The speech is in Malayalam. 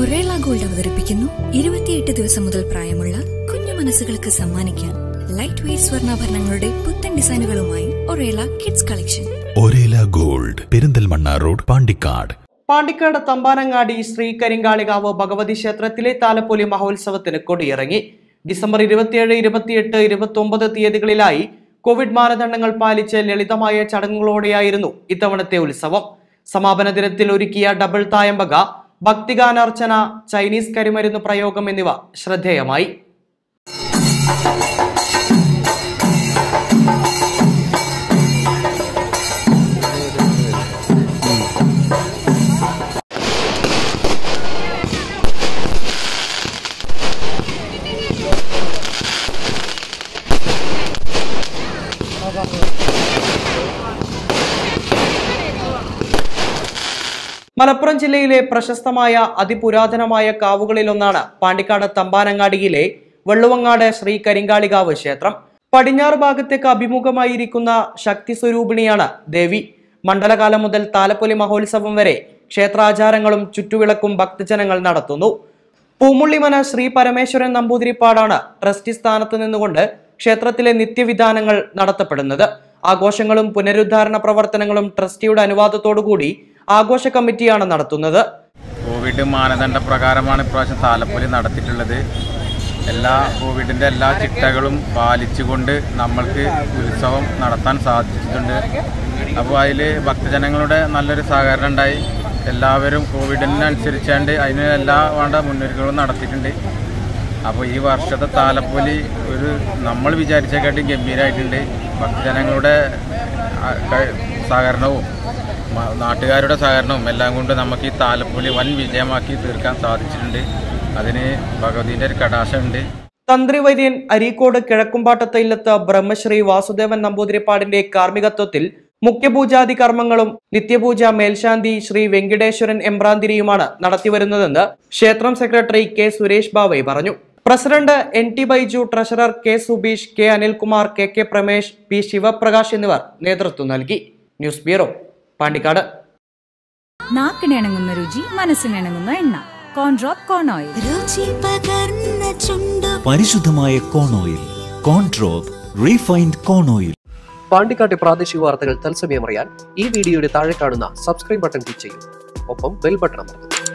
ഒറേള ഗോൾഡ് അവതരിപ്പിക്കുന്നു ഇരുപത്തിയെട്ട് ദിവസം മുതൽ പ്രായമുള്ള കുഞ്ഞു മനസ്സുകൾക്ക് സമ്മാനിക്കാൻ ലൈറ്റ് വെയ്റ്റ് സ്വർണ്ണാഭരണങ്ങളുടെ പുത്തൻ ഡിസൈനുകളുമായി Orela kids collection Orela gold Perinthalmanna road Pandikkad Pandikkad Thampanangadi Shri Karinkalikavu Bhagavathi ക്ഷേത്രത്തിലെ താലപ്പൊലി മഹോത്സവത്തിന് കൊടിയിറങ്ങി ഡിസംബർ ഇരുപത്തിയേഴ് ഇരുപത്തിയെട്ട് ഇരുപത്തി ഒമ്പത് തീയതികളിലായി കോവിഡ് മാനദണ്ഡങ്ങൾ പാലിച്ച് ലളിതമായ ചടങ്ങുകളോടെയായിരുന്നു ഇത്തവണത്തെ ഉത്സവം സമാപന ദിനത്തിൽ ഒരുക്കിയ ഡബിൾ തായമ്പക ഭക്തിഗാനാർച്ചന ചൈനീസ് കരിമരുന്ന് പ്രയോഗം എന്നിവ ശ്രദ്ധേയമായി മലപ്പുറം ജില്ലയിലെ പ്രശസ്തമായ അതിപുരാതനമായ കാവുകളിലൊന്നാണ് പാണ്ടിക്കാട് തമ്പാനങ്ങാടിയിലെ വെള്ളുവങ്ങാട് ശ്രീ കരിങ്കാളികാവ് ക്ഷേത്രം പടിഞ്ഞാറ് ഭാഗത്തേക്ക് അഭിമുഖമായിരിക്കുന്ന ശക്തി സ്വരൂപിണിയാണ് ദേവി മണ്ഡലകാലം മുതൽ താലപ്പൊലി മഹോത്സവം വരെ ക്ഷേത്രാചാരങ്ങളും ചുറ്റുവിളക്കും ഭക്തജനങ്ങൾ നടത്തുന്നു പൂമുള്ളിമന ശ്രീ പരമേശ്വരൻ നമ്പൂതിരിപ്പാടാണ് ട്രസ്റ്റി സ്ഥാനത്ത് നിന്നുകൊണ്ട് ക്ഷേത്രത്തിലെ നിത്യവിധാനങ്ങൾ നടത്തപ്പെടുന്നത് ആഘോഷങ്ങളും പുനരുദ്ധാരണ പ്രവർത്തനങ്ങളും ട്രസ്റ്റിയുടെ അനുവാദത്തോടുകൂടി ആഘോഷ കമ്മിറ്റിയാണ് നടത്തുന്നത് കോവിഡ് മാനദണ്ഡ പ്രകാരമാണ് ഇപ്രാവശ്യം താലപ്പൊലി നടത്തിയിട്ടുള്ളത് എല്ലാ കോവിഡിൻ്റെ എല്ലാ ചിട്ടകളും പാലിച്ചുകൊണ്ട് നമ്മൾക്ക് ഉത്സവം നടത്താൻ സാധിച്ചിട്ടുണ്ട് അപ്പോൾ അതിൽ ഭക്തജനങ്ങളുടെ നല്ലൊരു സഹകരണം ഉണ്ടായി എല്ലാവരും കോവിഡിനനുസരിച്ചാണ്ട് അതിന് എല്ലാ വേണ്ട മുന്നൊരുക്കങ്ങളും നടത്തിയിട്ടുണ്ട് അപ്പോൾ ഈ വർഷത്തെ താലപ്പൊലി ഒരു നമ്മൾ വിചാരിച്ചേക്കാട്ടും ഗംഭീരമായിട്ടുണ്ട് ഭക്തജനങ്ങളുടെ ആ, ക- സഹകരണവും മ- നാട്ടുകാരുടെ സഹകരണവും എല്ലാം കൊണ്ട് നമുക്ക് ഈ താലപ്പൊലി വൻ വിജയമാക്കി തീർക്കാൻ സാധിച്ചിട്ടുണ്ട് അതിന് ഭഗവതിൻ്റെ ഒരു കടാശമുണ്ട് തന്ത്രിവര്യൻ അരീക്കോട് കിഴക്കുംപാട്ടത്തെ ഇല്ലത്ത് ബ്രഹ്മശ്രീ വാസുദേവൻ നമ്പൂതിരിപ്പാടിന്റെ കാർമ്മികത്വത്തിൽ മുഖ്യപൂജാതി കർമ്മങ്ങളും നിത്യപൂജ മേൽശാന്തി ശ്രീ വെങ്കിടേശ്വരൻ എമ്പ്രാന്തിരിയുമാണ് നടത്തിവരുന്നതെന്ന് ക്ഷേത്രം സെക്രട്ടറി കെ സുരേഷ് ബാവൈ പറഞ്ഞു president N T Baiju treasurer K Subeesh K Anilkumar K K Pramesh P Shivaprakash എന്നിവർ നേതൃത്വം നൽകി ന്യൂസ് ബ്യൂറോ പാണ്ടിക്കാട് നാക്കിനിണങ്ങുന്ന രുചി മനസ്സിനിണങ്ങുന്ന എണ്ണ കോൺഡ്രോപ്പ് കോൺ ഓയിൽ രുചി പകർന്ന ചുണ്ടു പരിശുദ്ധമായ കോൺ ഓയിൽ കോൺട്രോപ്പ് റീഫൈൻഡ് കോൺ ഓയിൽ പാണ്ടിക്കാട്ടെ പ്രാദേശിക വാർത്തകൾ തത്സമയം അറിയാൻ ഈ വീഡിയോയുടെ താഴെ കാണുന്ന സബ്സ്ക്രൈബ് ബട്ടൺ ക്ലിക്ക് ചെയ്യും ഒപ്പം ബെൽ ബട്ടൺ അമർത്തും